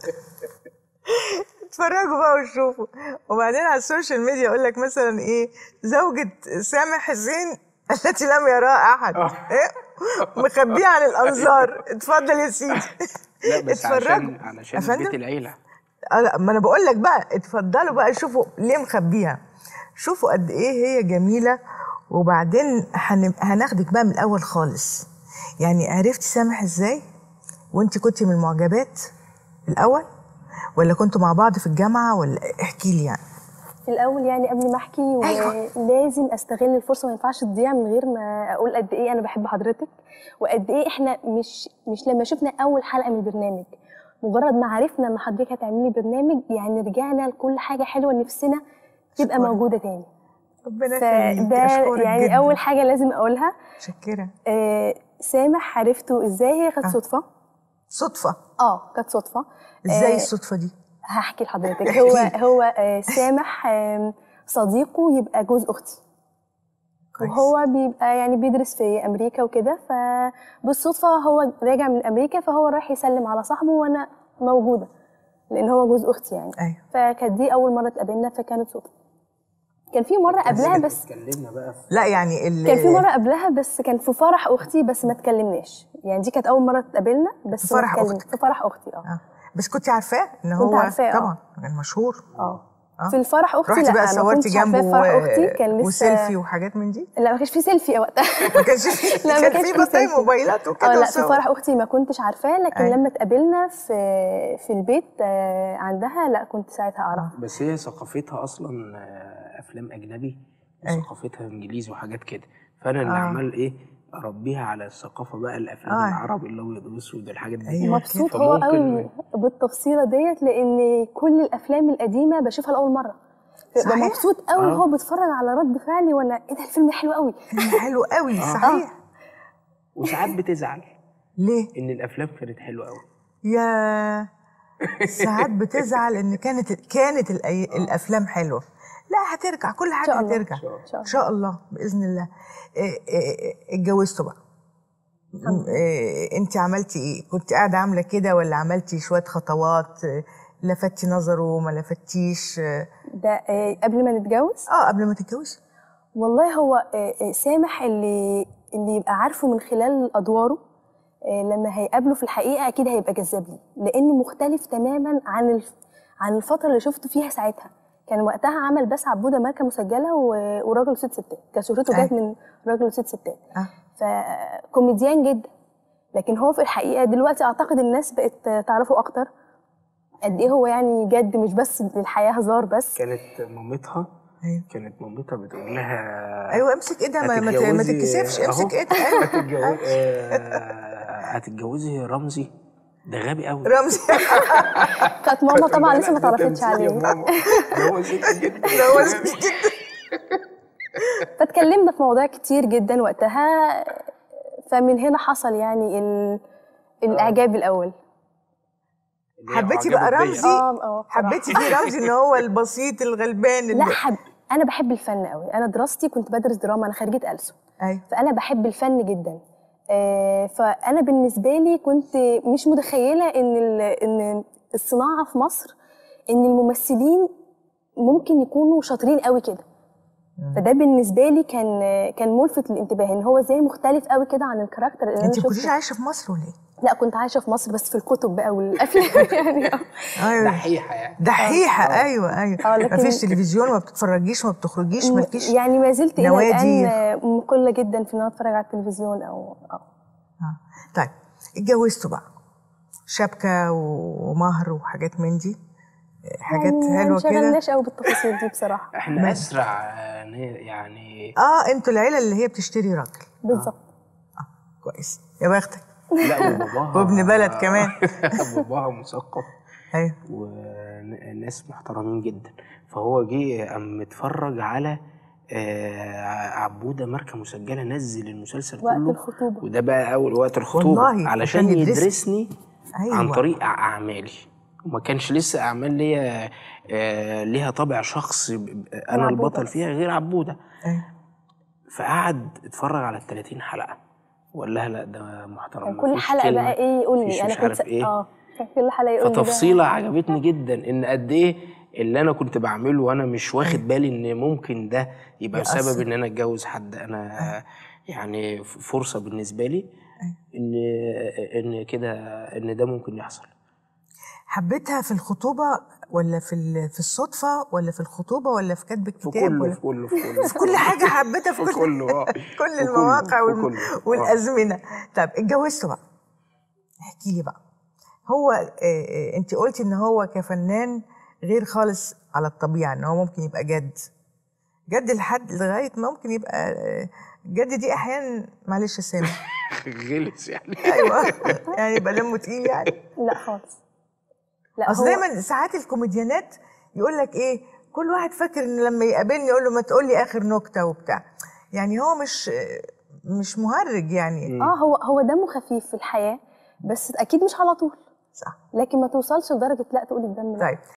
اتفرجوا بقى وشوفوا وبعدين على السوشيال ميديا يقول لك مثلا ايه زوجة سامح حسين التي لم يراها احد ايه مخبيه عن الانظار اتفضل يا سيدي لا بس اتفرجوا. عشان علشان أفندم؟ بيت العيله آه لا، ما انا بقول لك بقى اتفضلوا بقى شوفوا ليه مخبيها شوفوا قد ايه هي جميله وبعدين هن- هناخدك بقى من الاول خالص يعني عرفتي سامح ازاي وانت كنت من المعجبات الاول ولا كنتوا مع بعض في الجامعه ولا احكي لي يعني في الاول يعني قبل ما احكي أيوة. ولازم استغل الفرصه ما ينفعش تضيع من غير ما اقول قد ايه انا بحب حضرتك وقد ايه احنا مش مش لما شفنا اول حلقه من البرنامج مجرد ما عرفنا ان حضرتك هتعملي برنامج يعني رجعنا لكل حاجه حلوه نفسنا تبقى شكراً. موجوده تاني ربنا يخليك فده أشكرك يعني جداً. اول حاجه لازم اقولها متشكره آه سامح عرفته ازاي هي كانت آه. صدفه صدفه اه كانت صدفه ازاي آه، الصدفه دي هحكي لحضرتك احكي هو لي. هو آه، سامح آم، صديقه يبقى جوز اختي كويس. وهو بيبقى يعني بيدرس في امريكا وكده فبالصدفه هو راجع من امريكا فهو رايح يسلم على صاحبه وانا موجوده لان هو جوز اختي يعني ايوه فكانت دي اول مره اتقابلنا فكانت صدفه كان في مره قبلها بس اتكلمنا بقى في لا يعني ال- كان في مره قبلها بس كان في فرح اختي بس ما اتكلمناش يعني دي كانت اول مره اتقابلنا بس في ما فرح اتكلمنا- أختك. في فرح اختي اه آه. بس كنت عارفاه ان هو عارفاه، آه. طبعا كان مشهور اه آه. في الفرح اختي رحتي لا بقى ما صورتي كنتش عارفاه جنبه في فرح و- اختي كان لسه وسيلفي وحاجات من دي لا ما كانش في سيلفي وقتها ما كانش في لا، ما كان كانش في في بطايق سيلفي. موبايلات وكده اه لا في وصور. فرح اختي ما كنتش عارفاه لكن أيوة. لما اتقابلنا في في البيت آه، عندها لا كنت ساعتها اعرف بس هي ثقافتها اصلا آه، افلام اجنبي أيوة. وثقافتها انجليزي وحاجات كده فانا اللي آه. عمال ايه اربيها على الثقافه بقى الافلام آه. العربي الابيض والاسود الحاجات دي أيوة. مبسوط هو فممكن- قوي بالتفصيله ديت لان كل الافلام القديمه بشوفها لاول مره ببقى صحيح. مبسوط قوي آه. وهو بيتفرج على رد فعلي وانا ايه ده الفيلم ده حلو قوي فيلم حلو قوي صحيح وساعات بتزعل ليه ان الافلام كانت حلوه قوي يا ساعات بتزعل ان كانت كانت الأي... الافلام حلوه لا هترجع كل حاجه شاء الله. هترجع ان شاء ان الله شاء الله باذن الله إيه إيه اتجوزتوا بقى إيه انت عملتي ايه كنت قاعده عامله كده ولا عملتي شويه خطوات إيه، لفتي نظره ما لفتيش اه ده آه، قبل ما نتجوز آه، قبل ما تتجوزي والله هو آه، آه، سامح اللي اللي يبقى عارفه من خلال ادواره آه، لما هيقابله في الحقيقه اكيد هيبقى جذاب ليه لانه مختلف تماما عن الف... عن الفتره اللي شفته فيها ساعتها كان وقتها عمل بس عبوده ماركه مسجله و... وراجل وست ستات كان شهرته أيوة. جت من راجل وست ستات اه فكوميديان جدا لكن هو في الحقيقه دلوقتي اعتقد الناس بقت تعرفه اكتر قد ايه هو يعني جد مش بس للحياه هزار بس كانت مامتها ايوه كانت مامتها بتقول لها ايوه امسك ايدها ما, ما, ت- ما هتتجوزي- تتكسفش أهو. امسك ايدها ايوه هتتجوزي آه، هتتجوزي رمزي ده غبي قوي رمزي كانت ماما طبعا لسه ما لا، ده تعرفتش تمثيل يا عليه ماما. ده هو ذكي جدا ده هو ذكي جدا فاتكلمنا في مواضيع كتير جدا وقتها فمن هنا حصل يعني ال... الاعجاب الاول اللي هي حبيتي معجبة بقى بيا. رمزي اه اه حبيتي فيه رمزي ان هو البسيط الغلبان لا اللي... حب انا بحب الفن قوي انا دراستي كنت بدرس دراما انا خريجه ألسن ايوه فانا بحب الفن جدا آه، فانا بالنسبه لي كنت مش متخيله ان ال- ان الصناعه في مصر ان الممثلين ممكن يكونوا شاطرين قوي كده فده بالنسبه لي كان كان ملفت للانتباه ان هو ازاي مختلف قوي كده عن الكاركتر اللي انت انا ما كنتيش شفته عايشه في مصر ولا ايه؟ لا كنت عايشه في مصر بس في الكتب بقى والافلام يعني آه. ايوه دحيحه يعني دحيحه ايوه ايوه آه، لكن- مفيش تلفزيون ما بتتفرجيش ما بتخرجيش مالكيش يعني ما زلت الى نوادي. الان مقله جدا في ان انا اتفرج على التلفزيون او أو. آه. طيب اتجوزتوا بقى شبكه ومهر وحاجات من دي حاجات يعني حلوه ما كده انشغلناش قوي بالتفاصيل دي بصراحه احنا اسرع آه، يعني اه انتوا العيله اللي هي بتشتري راجل بالظبط كويس يا بختك لا وباباها وابن بلد كمان. باباها مثقف ايوه وناس محترمين جدا فهو جه قام متفرج على آه، عبوده ماركه مسجله نزل المسلسل وقت كله الخطوبه وده بقى اول وقت الخطوبه والله، علشان وكان يدرسني. يدرسني ايوه عن طريق أع- اعمالي وما كانش لسه اعمال ليا آه، ليها طابع شخص ب- ب- انا عبودة البطل بس. فيها غير عبوده ايوه فقعد اتفرج على ال 30 حلقه وقال لها لا ده محترم كل مفيش حلقه كلمة، بقى ايه يقول مفيش لي انا مش عارف كنت ايه اه كان كل حلقه يقول لي ده. فتفصيله عجبتني جدا ان قد ايه اللي انا كنت بعمله وانا مش واخد بالي ان ممكن ده يبقى يأثر. سبب ان انا اتجوز حد انا يعني ف- فرصه بالنسبه لي ان ان كده ان ده ممكن يحصل حبيتها في الخطوبه ولا في ال- في الصدفه ولا في الخطوبه ولا في كتب في الكتاب كله ولا في كله في كله في كل حاجه حبيتها في في كل كله اه كل في كله، المواقع في والم... كله. آه. والازمنه طب اتجوزتوا بقى احكي لي بقى هو انت قلتي ان هو كفنان غير خالص على الطبيعه ان هو ممكن يبقى جد جد لحد لغايه ممكن يبقى آه، جد دي احيانا معلش يا سامي غلس يعني ايوه يعني يبقى دمه تقيل يعني لا خالص لا اصل هو دايما ساعات الكوميديانات يقول لك ايه كل واحد فاكر ان لما يقابلني يقول له ما تقول لي اخر نكته وبتاع يعني هو مش مش مهرج يعني اه هو هو دمه خفيف في الحياه بس اكيد مش على طول صح لكن ما توصلش لدرجه لا تقولي الدم لا طيب